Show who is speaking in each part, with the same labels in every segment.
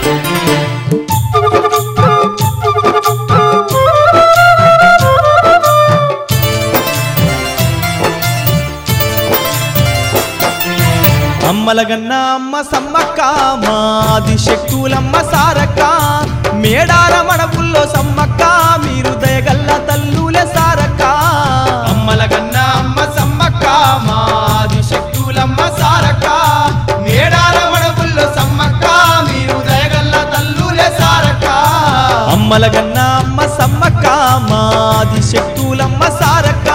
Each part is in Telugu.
Speaker 1: అమ్మలగన్న అమ్మ సమ్మక్క మాది శక్తులమ్మ సారక్క మేడార మడపుల్లో సమ్మక్క మీరు దయగల్ల తల్లులే సారక్క
Speaker 2: అమ్మలగన్న అమ్మ సమ్మక్క మాది శక్తులమ్మ సారక్క మేడార మడపుల్లో సమ్మక్క మీరు దయగల్ల తల్లులే సారక్క
Speaker 1: అమ్మలగన్న అమ్మ సమ్మక్క మాది శక్తులమ్మ సారక్క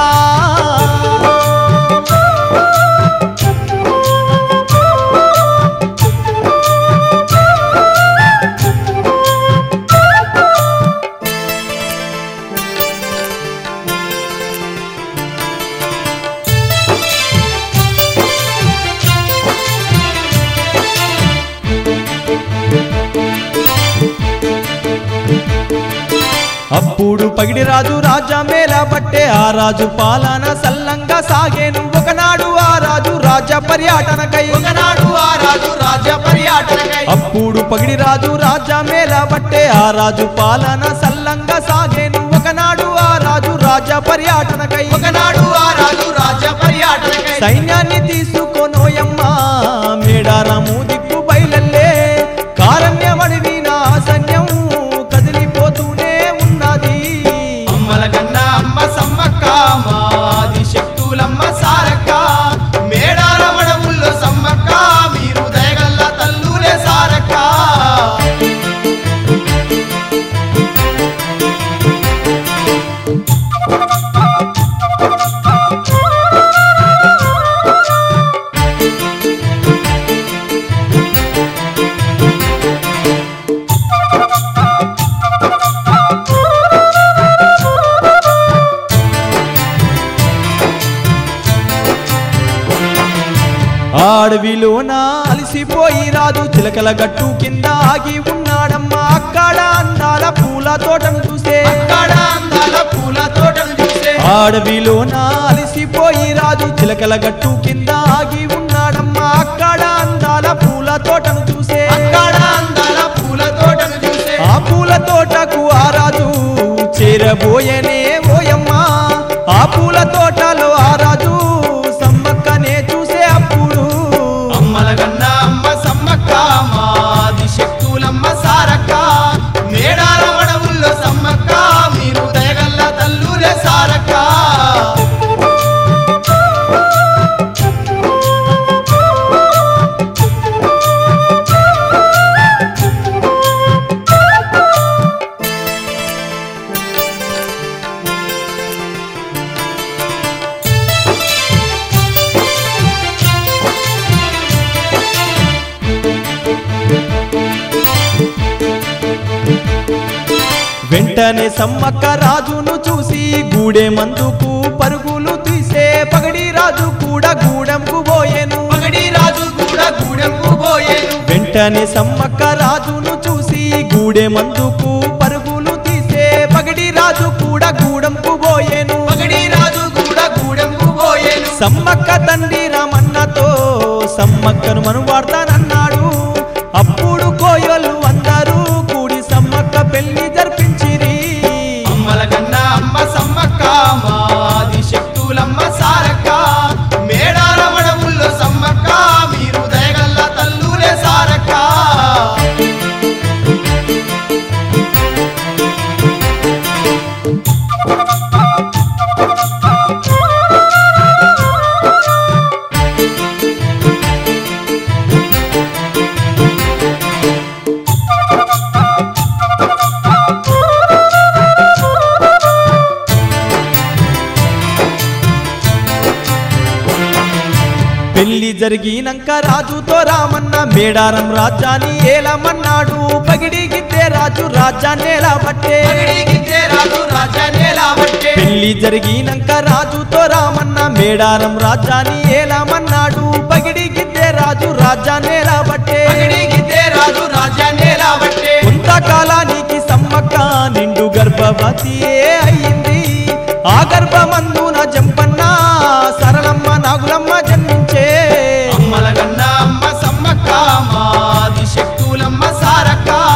Speaker 1: అప్పుడు పగిడి రాజు రాజా మేళ బట్టే ఆ రాజు పాలన సల్లంగా సాగేను ఒకనాడు ఆ రాజు రాజా పర్యటనకై
Speaker 2: ఒకనాడు ఆ రాజు రాజ్య పర్యటనకై
Speaker 1: అప్పుడు పగిడి రాజు రాజా మేళ బట్టే ఆ రాజు పాలన సల్లంగా సాగేను ఒకనాడు ఆ రాజు రాజా పర్యటనకై
Speaker 2: ఒకనాడు ఆ రాజు రాజ్య పర్యటనకై
Speaker 1: సైన్యాన్ని తీసుకొనోయమ్మా మేడారము దిక్కు బయలల్లే కారణ్యమడివి నా సైన్యం కదిలిపోతూనే ఉన్నది
Speaker 2: అమ్మలగన్న అమ్మ సమ్మక్క మాది శక్తులమ్మ సారక్క మేడార మడపుల్లో సమ్మక్క మీరు దయగల్ల తల్లులే సారక్క
Speaker 1: అడవిలోన అలసిపోయి రాజు చిలకల గట్టు కింద ఆగి ఉన్నాడమ్మా అక్కడ అందాల పూల తోటను చూసే
Speaker 2: అక్కడ అందాల పూల తోటను చూసే
Speaker 1: అడవిలోన అలసిపోయి రాజు చిలకల గట్టు కింద ఆగి ఉన్నాడమ్మా అక్కడ అందాల పూల తోటను చూసే
Speaker 2: అక్కడ అందాల పూల తోటను చూసే
Speaker 1: ఆ పూల తోటకు ఆ రాజు చేరబోయేనే ఓయమ్మా ఆ పూల తోటలో ఆ రాజు సమ్మక్కనే చూసే అప్పుడు
Speaker 2: అమ్మలగన్న అమ్మ సమ్మక్క మాది శక్తులమ్మ సారక్క మేడార మడవుల్లో సమ్మక్క మీరు దయగల్ల తల్లులే సారక్క
Speaker 1: వెంటనే సమ్మక్క రాజును చూసి గూడె మందుకు పరుగులు తీసే పగడి రాజు కూడా గూడెంకు పోయెను
Speaker 2: పగడి రాజు కూడా గూడెంకు పోయేను
Speaker 1: వెంటనే సమ్మక్క రాజును చూసి గూడె మందుకు పరుగులు తీసే పగడి రాజు కూడా గూడెంకు పోయెను
Speaker 2: పగడి రాజు కూడా గూడెంకు పోయేను
Speaker 1: సమ్మక్క తండ్రి రామన్నతో సమ్మక్కను మనువాడతానన్నాడు అప్పుడు కోయలు అందరూ కూడి సమ్మక్క పెళ్లి జరిపించిరి
Speaker 2: అమ్మలగన్న అమ్మ సమ్మక్క మాది శక్తులమ్మ సారక్క మేడార మడవుల్లో సమ్మక్క మీరు దయగల్ల తల్లులే సారక్క
Speaker 1: పెళ్లి జరిగినాక రాజుతో రామన్న మేడారం రాజ్యాన్ని ఏలమన్నాడు పగిడి గిద్దే రాజు రాజ్యాన్ని ఏలబట్టే
Speaker 2: పగడిగిద్దే రాజు రాజ్యాన్ని లాబట్టే
Speaker 1: పెళ్లి జరిగినాక రాజుతో రామన్న మేడారం రాజ్యాన్ని ఏలమన్నాడు పగిడి గిద్దే రాజు రాజ్యాన్ని ఏలబట్టే
Speaker 2: పగడిగిద్దే రాజు రాజ్యాన్ని లాబట్టే
Speaker 1: కొంతకాలానికి సమ్మక్క నిండు గర్భవతియే అయ్యింది ఆ గర్భమందున జంపన్న సరళమ్మ నాగులమ్మ జన్మించే
Speaker 2: అమ్మలగన్న అమ్మ సమ్మక్క మాది శక్తులమ్మ సారక్క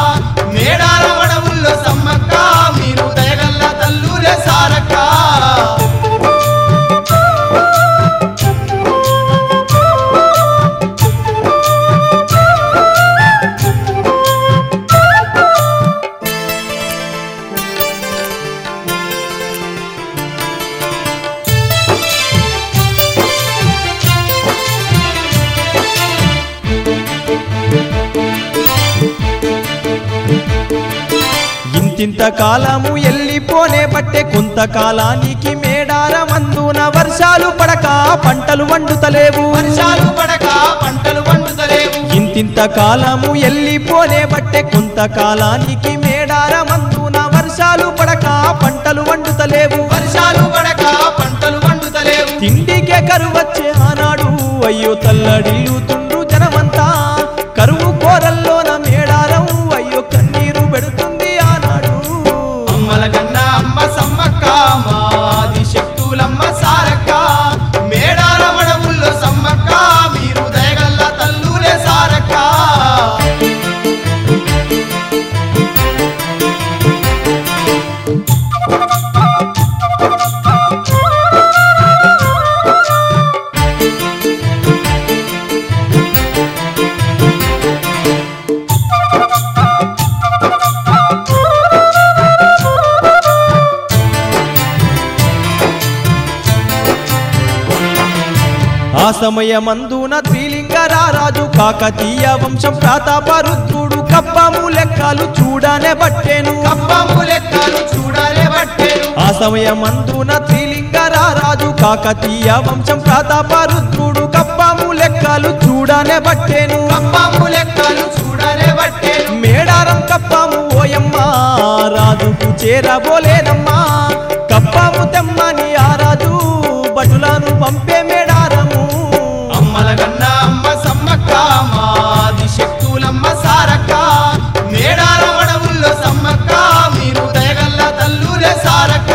Speaker 1: ఇంతింత కాలము ఎల్లిపోనే బట్టే కొంతకాలానికి మేడారమందున వర్షాలు పడక పంటలు వండుతలేవు
Speaker 2: వర్షాలు పడక పంటలు పండుతలేవు
Speaker 1: ఇంతింత కాలము ఎల్లిపోనే బట్టే కొంతకాలానికి మేడారమందున వర్షాలు పడక పంటలు వండుతలేవు
Speaker 2: వర్షాలు పడక పంటలు పండుతలేవు
Speaker 1: తిండికే కరువు వచ్చే ఆనాడు అయ్యో తల్లడిల్లుతుండ్రు జనమంతా కరువు కోరల్లోన మేడారం అయ్యో కన్నీరు పెడుతుంది ఆనాడు
Speaker 2: అమ్మల కన్నా అమ్మ సమ్మక్క మాది శక్తులమ్మ సారక్క మేడారమడవుల్లో సమ్మక్క మీరు దయగల్ల తల్లులే సారక్క
Speaker 1: ఆ సమయమందున త్రిలింగరారాజు కాకతీయ వంశం ప్రతాపరుద్రుడు కప్పము లెక్కలు చూడనే బట్టెను
Speaker 2: కప్పము లెక్కలు చూడాలే బట్టేను
Speaker 1: ఆ సమయమందున త్రిలింగరారాజు కాకతీయ వంశం ప్రతాపరుద్రుడు కప్పము లెక్కలు చూడనే బట్టెను
Speaker 2: కప్పము లెక్కలు చూడాలే బట్టేను
Speaker 1: మేడారం కప్పము ఓయమ్మ రాజుకు చేరబోలేనమ్మా కప్పము తెమ్మని ఆ రాజు భటులను పంపే మేడారము
Speaker 2: అమ్మల కన్నా అమ్మ సమ్మక్క మాది శక్తులమ్మ సారక్క మేడారమడవుల్లో సమ్మక్క మీరు దయగల్ల తల్లులే సారక్క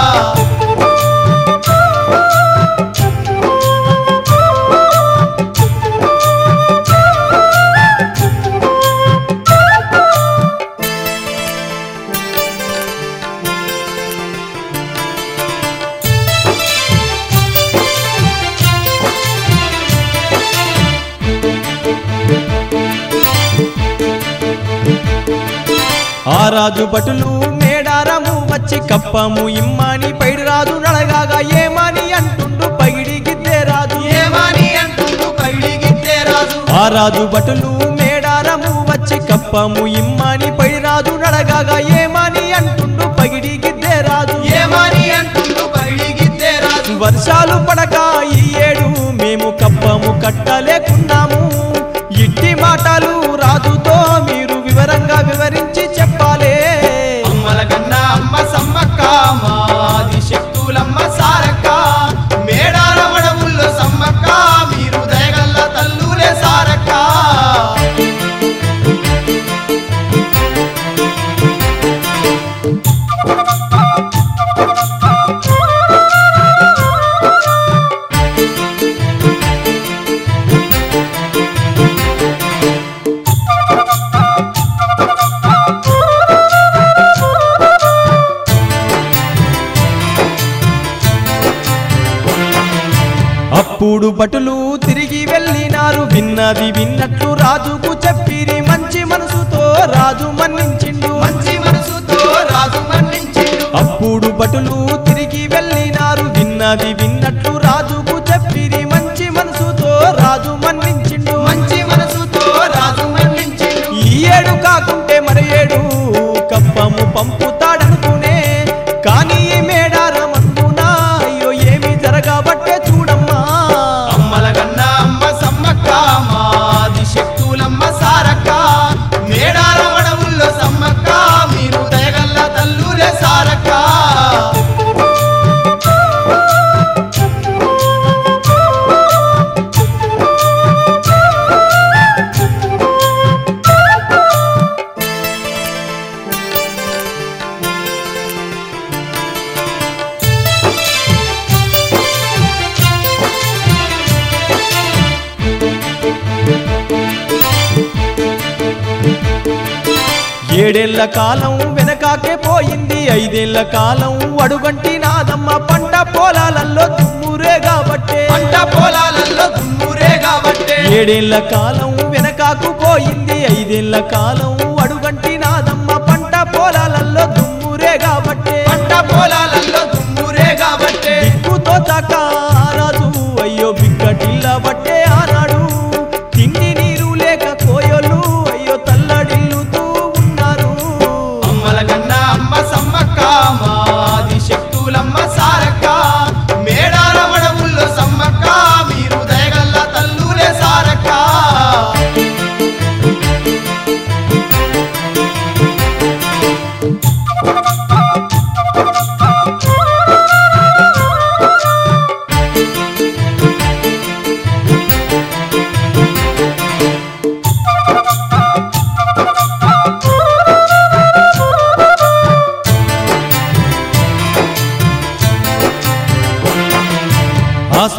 Speaker 1: ఆ రాజు భటులు మేడారము వచ్చి కప్పము ఇమ్మని పైడి రాజు నడగాగా ఏమని అంటుండు పగిడి గిద్దే రాజు
Speaker 2: ఏమని అంటుండు పైడిగిద్దే రాజు
Speaker 1: ఆ రాజు భటులు మేడారము వచ్చి కప్పము ఇమ్మని పైడి రాజు నడగాగా ఏమని అంటుండు పగిడి గిద్దే రాజు
Speaker 2: ఏమని అంటుండు పైడిగిద్దే రాజు
Speaker 1: వర్షాలు పడక ఈ ఏడు మేము కప్పము కట్టలేకున్నాము ఇట్టి మాటలు రాజుతో మీరు వివరంగా వివరించి చెప్పాలే
Speaker 2: అమ్మల కన్నా అమ్మ సమ్మక్క మాది శక్తులమ్మ సారక్క మేడారమడవుల్లో సమ్మక్క మీరు దయగల్ల తల్లులే సారక్క
Speaker 1: అప్పుడు భటులు తిరిగి వెళ్ళినారు విన్నది విన్నట్లు రాజుకు చెప్పిరి మంచి మనసుతో రాజు మన్నించిండు
Speaker 2: మంచి మనసుతో రాజు మన్నించిండు
Speaker 1: అప్పుడు భటులు తిరిగి వెళ్ళినారు విన్నది విన్నట్లు రాజుకు చెప్పిరి మంచి మనసుతో రాజు మన్నించిండు
Speaker 2: మంచి మనసుతో రాజు మన్నించిండు
Speaker 1: ఈ ఏడు కాకుంటే మరి ఏడు కప్పము పంపుతాడనుకునే కానీ ఈ మేడారమందున అయ్యో ఏమి జరగబట్టే చూడమ్మా
Speaker 2: అమ్మల కన్నా అమ్మ సమ్మక్క మాది శక్తులమ్మ సారక్క మేడారమడవుల్లో సమ్మక్క మీరు దయగల్ల తల్లులే సారక్క
Speaker 1: ఏడేళ్ల కాలం వెనకాకే పోయింది ఐదేళ్ల కాలం అడుగంటి నాదమ్మ పంట పొలాలలో దుమ్మురే కాబట్టే
Speaker 2: పంట పొలాలలో దుమ్మురే కాబట్టే
Speaker 1: ఏడేళ్ల కాలం వెనకాకు పోయింది ఐదేళ్ల కాలం అడుగంటి నాదమ్మ పంట పొలాలలో దుమ్మురే కాబట్టే
Speaker 2: పంట పొలాలలో దుమ్మురే కాబట్టే
Speaker 1: దిక్కుతో చాక రాజు అయ్యో బిక్కటిల్ల బట్టే ఆనాడు తిండి నీరు లేక కోయలు అయ్యో తల్లడిల్లుతూ ఉన్నారు
Speaker 2: అమ్మల కన్నా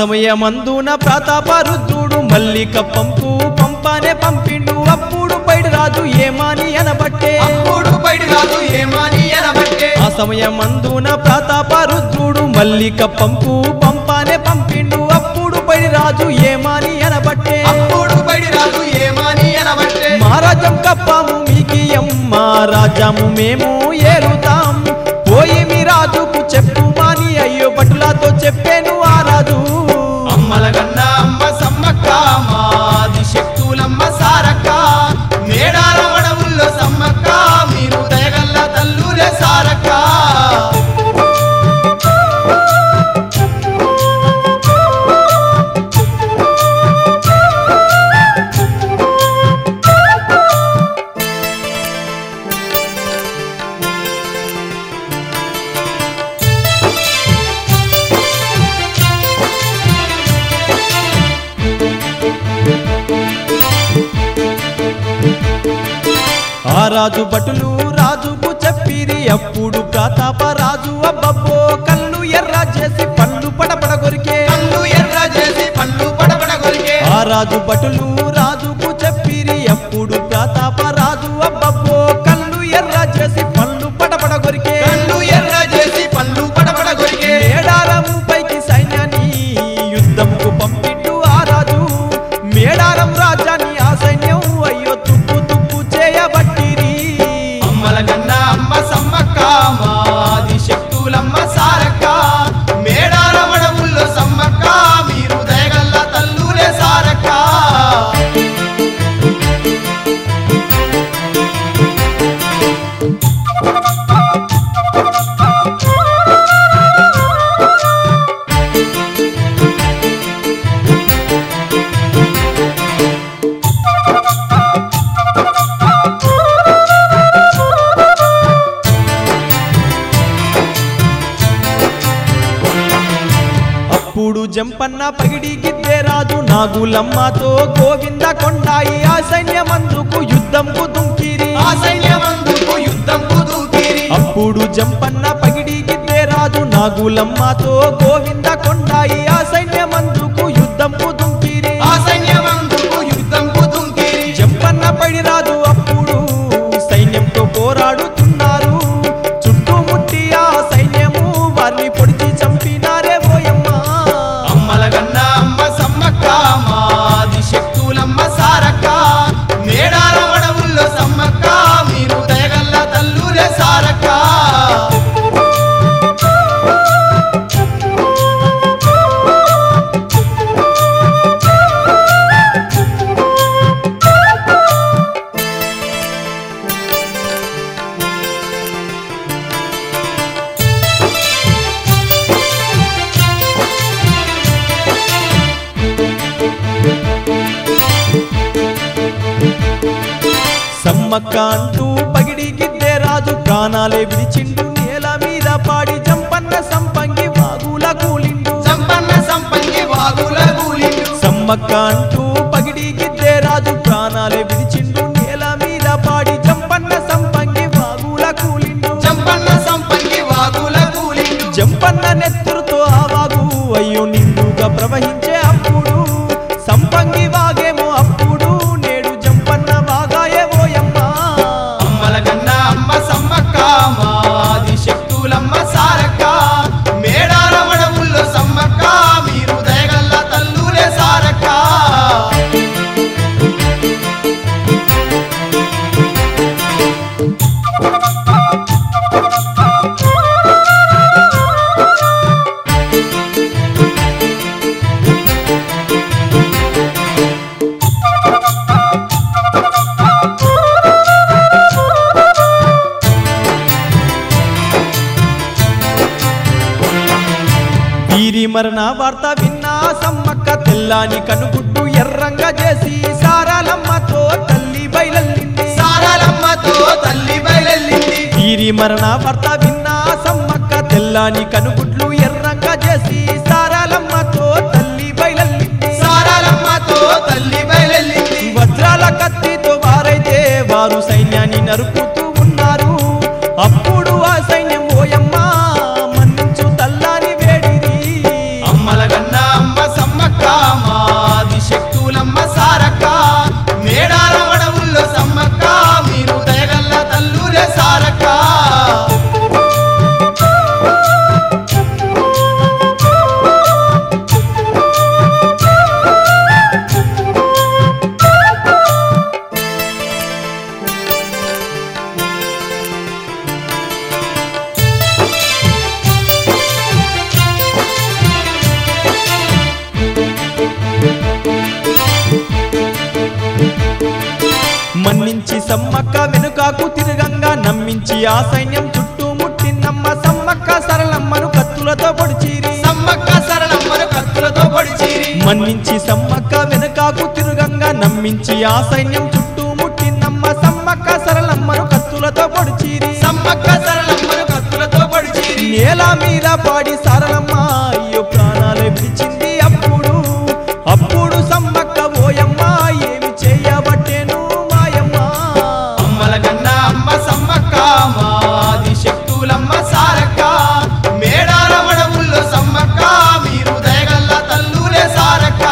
Speaker 1: సమయమందున ప్రతాప రుద్రుడు మల్లిక పంపు పంపానే పంపిండు అప్పుడు పైడి రాజు ఏమాని అనబట్టే
Speaker 2: అప్పుడు బయట రాదు ఏమని అనబట్టే
Speaker 1: ఆ సమయమందున ప్రతాప రుద్రుడు మల్లిక పంపు పంపానే పంపిండు అప్పుడు పైడి రాజు ఏమాని అనబట్టే
Speaker 2: అప్పుడు బయట రాదు ఏమని అనబట్టే
Speaker 1: మహారాజం కప్పాము మీకియం మా రాజ్యము మేము ఏలుతాం పోయి మీ రాజుకు చెప్పు మాని అయ్యో భటులతో చెప్పాను ఆ రాజు
Speaker 2: అమ్మల కన్నా అమ్మ సమ్మక్క మాది శక్తులమ్మ సారక్క మేడాల వడవుల్లో సమ్మక్క మీరు దయగల్ల తల్లులే సారక్క
Speaker 1: ఆ రాజు భటులు రాజుకు చెప్పిరి అప్పుడు ప్రతాప రాజు అబ్బబ్బో కళ్ళు ఎర్ర చేసి పళ్ళు పడపడ కొరికే
Speaker 2: కళ్ళు ఎర్ర చేసి పళ్ళు పడపడ కొరికే
Speaker 1: ఆ రాజు భటులు రాజుకు చెప్పిరి అప్పుడు ప్రతాప రాజు అబ్బబ్బో కళ్ళు ఎర్ర చేసి పళ్ళు పడపడ కొరికే
Speaker 2: కళ్ళు ఎర్ర చేసి పళ్ళు పడపడ కొరికే
Speaker 1: మేడారము పైకి సైన్యాన్ని యుద్ధంకు పంపిండు ఆ రాజు మేడారం రాజ్యాన్ని ఆ సైన్యం అయ్యో తుప్పు తుప్పు చేయబట్టిరి
Speaker 2: అమ్మల కన్నా అమ్మ సమ్మక్క మాది శక్తులమ్మ సారక్క మేడాల వడవుల్లో సమ్మక్క మీరు దయగల్ల తల్లులే సారక్క
Speaker 1: అప్పుడు జంపన్న పగిడి గిద్దే రాజు నాగులమ్మతో గోవింద కొండాయి ఆ సైన్యమందుకు యుద్ధంకు దుంకిరి
Speaker 2: ఆ సైన్యమందుకు యుద్ధంకు దూకిరి
Speaker 1: అప్పుడు జంపన్న పగిడి గిద్దే రాజు నాగులమ్మతో గోవింద కొండాయి ఆ సైన్యమందుకు యుద్ధంకు దుంకిరి
Speaker 2: ఆ సైన్యమందుకు యుద్ధంకు దుంకిరి
Speaker 1: జంపన్న పడి రాజు అప్పుడు సైన్యంతో పోరాడుతున్నారు చుట్టుముట్టి ఆ సైన్యము వారిని పొడిచి చంపినారే పోయమ్మా
Speaker 2: అమ్మల కన్నా అమ్మ సమ్మక్క మాది శక్తులమ్మ సారక్క మేడాల వడవుల్లో సమ్మక్క మీరు దయగల్ల తల్లులే సారక్క
Speaker 1: సమ్మక్క అంటూ పగిడి గిద్దే రాజు ప్రాణాలే విడిచిండు నేల మీద పాడి జంపన్న సంపంగి వాగుల కూలిండు
Speaker 2: సంపన్న సంపంగి వాగుల గూలిండు
Speaker 1: సమ్మక్క అంటూ పగిడి గిద్దే రాజు ప్రాణాలే విడిచిండు నేల మీద పాడి జంపన్న సంపంగి వాగుల కూలిండు
Speaker 2: సంపన్న సంపంగి వాగుల గూలిండు
Speaker 1: జంపన్న నెత్తురుతో ఆ వాగు అయ్యో నిండుగా ప్రవహించే అప్పుడు సంపంగి వాగేమో అప్పుడు నేడు జంపన్న వాగాయే ఓయమ్మా
Speaker 2: అమ్మల కన్నా అమ్మ సమ్మక్క మాది శక్తులమ్మ సారక్క మేడాల వడవుల్లో సమ్మక్క మీరు దయగల్ల తల్లులే సారక్క
Speaker 1: వీరి మరణ వార్త విన్నా సమ్మక్క తెల్లాని కనుగుడ్డు ఎర్రంగా చేసి సారాలమ్మతో తల్లి బయలల్లింది
Speaker 2: సారాలమ్మతో తల్లి బయలెల్లింది
Speaker 1: వీరి మరణ వార్త విన్నా సమ్మక్క తెల్లాని కనుగుడ్లు ఎర్రంగా చేసి సారాలమ్మతో తల్లి బయలల్లింది
Speaker 2: సారాలమ్మతో తల్లి బయలెల్లింది
Speaker 1: వజ్రాల కత్తితో వారైతే వారు సైన్యాన్ని నరుకుతూ ఉన్నారు అప్పుడు ఆ సైన్యం ఓయమ్మ మన్నించు తల్లాని వేడిరి
Speaker 2: అమ్మల కన్నా అమ్మ
Speaker 1: సమ్మక్క వెనుకాకు తిరగంగా నమ్మించి ఆ సైన్యం చుట్టూ ముట్టిందమ్మ సమ్మక్క సరళమ్మను కత్తులతో పొడిచిరి
Speaker 2: సమ్మక్క సరళమ్మను కత్తులతో పొడిచిరి
Speaker 1: మన్నించి సమ్మక్క వెనుకాకు తిరుగంగా నమ్మించి ఆ సైన్యం చుట్టూ ముట్టిందమ్మ సమ్మక్క సరళమ్మను కత్తులతో పొడిచిరి
Speaker 2: సమ్మక్క సరళమ్మను కత్తులతో పొడిచిరి
Speaker 1: నేల మీద పాడి సరళమ్మ అయ్యో ప్రాణాలు విడిచింది అప్పుడు అప్పుడు సమ్మక్క ఓయమ్మ ఏమి చేయబట్టేను మాయమ్మ
Speaker 2: అమ్మల కన్నా అమ్మ సమ్మక్క మాది శక్తులమ్మ సారక్క మేడార మడవుల్లో సమ్మక్క మీరు దయగల్ల తల్లులే సారక్క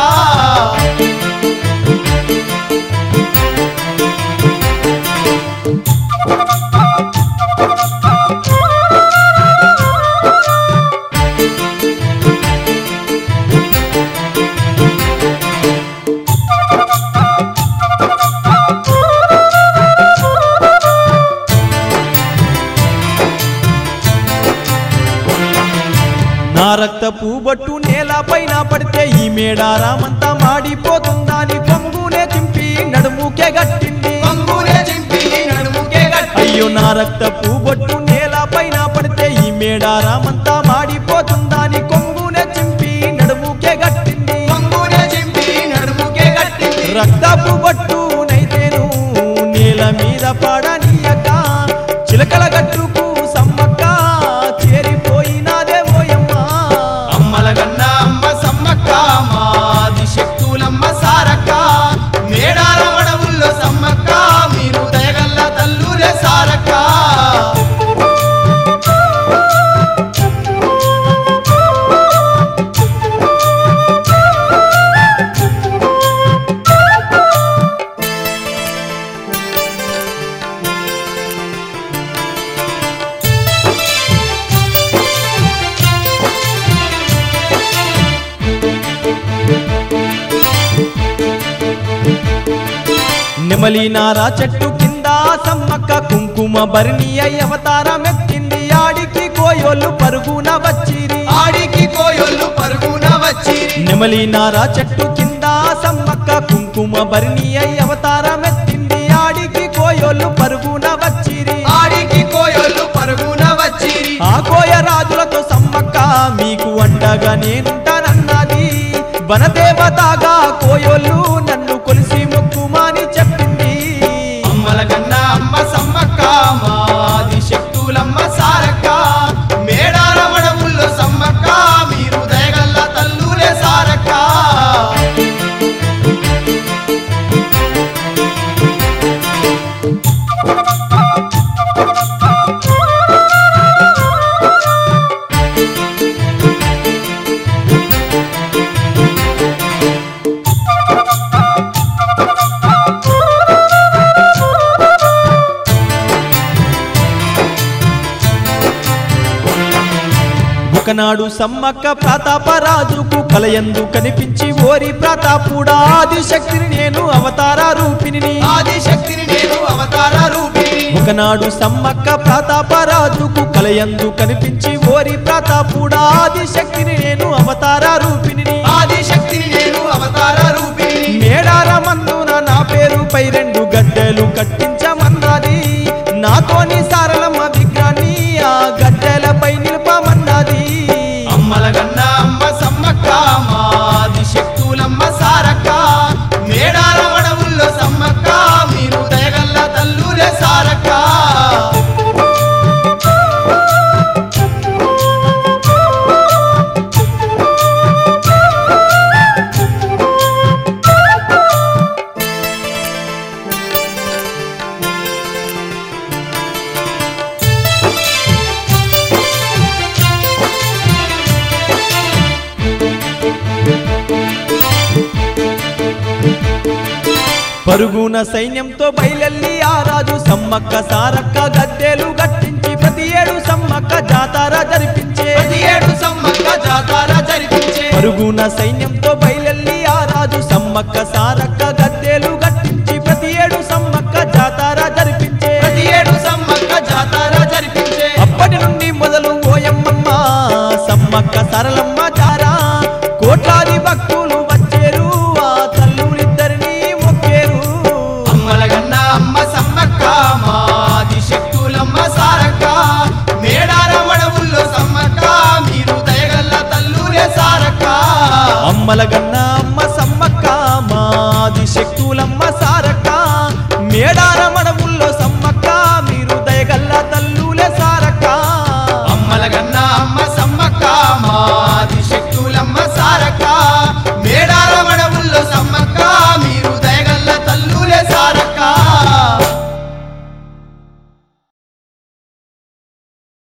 Speaker 1: నా రక్త పూబట్టు నేల పైన పడితే ఈ మేడారామంతా మాడిపోతుందని కొంగునే చింపి నడుముకే గట్టింది
Speaker 2: పంగునే చింపి నడుముకే గట్టి
Speaker 1: అయ్యో నా రక్త పూబొట్టు నేల పైన పడితే ఈ మేడారామంతా మాడిపోతుందని కొంగునే చింపి నడుముకే గట్టింది
Speaker 2: పంగునే చింపి నడుముకే గట్టింది
Speaker 1: రక్తపు బొట్టు నైతేను నేల మీద పడనీయక చిలకల గట్టుకు సమ్మక్క చేరిపోయినాదే ఓయమ్మ
Speaker 2: అమ్మల కన్నా అమ్మ సమ్మక్క మాది శక్తులమ్మ సారక్క మేడార మడవుల్లో సమ్మక్క మీరు దయగల్ల తల్లులే సారక్క
Speaker 1: నెమలి నారా చెట్టు కింద సమ్మక్క కుంకుమ భరణి అయి అవతారమెత్తింది ఆడికి కోయోళ్ళు పరుగున వచ్చిరి
Speaker 2: ఆడికి కోయొల్లు పరుగున వచ్చిరి
Speaker 1: నెమలి నారా చెట్టు కింద సమ్మక్క కుంకుమ భరణి అయి అవతారమెత్తింది ఆడికి కోయోళ్ళు పరుగున వచ్చిరి
Speaker 2: ఆడికి కోయొల్లు పరుగున వచ్చిరి
Speaker 1: ఆ కోయ రాజులతో సమ్మక్క మీకు అండగా నేనుంటానన్నది వనదేవతగా కోయోళ్ళు నన్ను కొలిసి మొక్కుమాని చెప్పింది
Speaker 2: అమ్మల కన్నా అమ్మ సమ్మక్క మాది శక్తులమ్మ సారక్క మేడార మడవుల్లో సమ్మక్క మీరు దయగల్ల తల్లులే సారక్క
Speaker 1: ఒకనాడు సమ్మక్క ప్రతాపరాజుకు కలయందు కనిపించి ఓరి ప్రతాపుడా ఆది శక్తిని నేను అవతార రూపిణిని
Speaker 2: ఆది శక్తిని నేను అవతార రూపిణి
Speaker 1: ఒకనాడు సమ్మక్క ప్రతాపరాజుకు కలయందు కనిపించి ఓరి ప్రతాపుడా ఆది శక్తిని నేను అవతార రూపిణిని
Speaker 2: ఆది శక్తిని నేను అవతార రూపిణి
Speaker 1: మేడారమందున నా పేరుపై రెండు గద్దెలు కట్టించమన్నది నాతోని సారలమ్మ విగ్రహాన్ని ఆ గద్దెలపై నిలపమన్నది
Speaker 2: అమ్మల కన్నా అమ్మ సమ్మక్క మాది శక్తులమ్మ సారక్క మేడార మడవుల్లో సమ్మక్క మీరు దయగల్ల తల్లులే సారక్క
Speaker 1: పరుగున సైన్యంతో బయలెల్లి ఆ రాజు సమ్మక్క సారక్క గద్దెలు గట్టించి ప్రతి ఏడు సమ్మక్క జాతర జరిపించే
Speaker 2: ప్రతి ఏడు సమ్మక్క జాతర జరిపించే
Speaker 1: పరుగున సైన్యంతో బయలెల్లి ఆ రాజు సమ్మక్క సారక్క గద్దెలు గట్టించి ప్రతి ఏడు సమ్మక్క జాతర జరిపించే
Speaker 2: ప్రతి ఏడు సమ్మక్క జాతర జరిపించే
Speaker 1: అప్పటి నుండి మొదలు ఓయమ్మమ్మ సమ్మక్క సరళమ్మ జారా కోట్లాది భక్తులు వచ్చేరు ఆ తల్లులిద్దరిని మొక్కేరు
Speaker 2: అమ్మల కన్నా అమ్మ సమ్మక్క
Speaker 1: అమ్మలగన్న అమ్మ సమ్మక్క మాది శక్తులమ్మ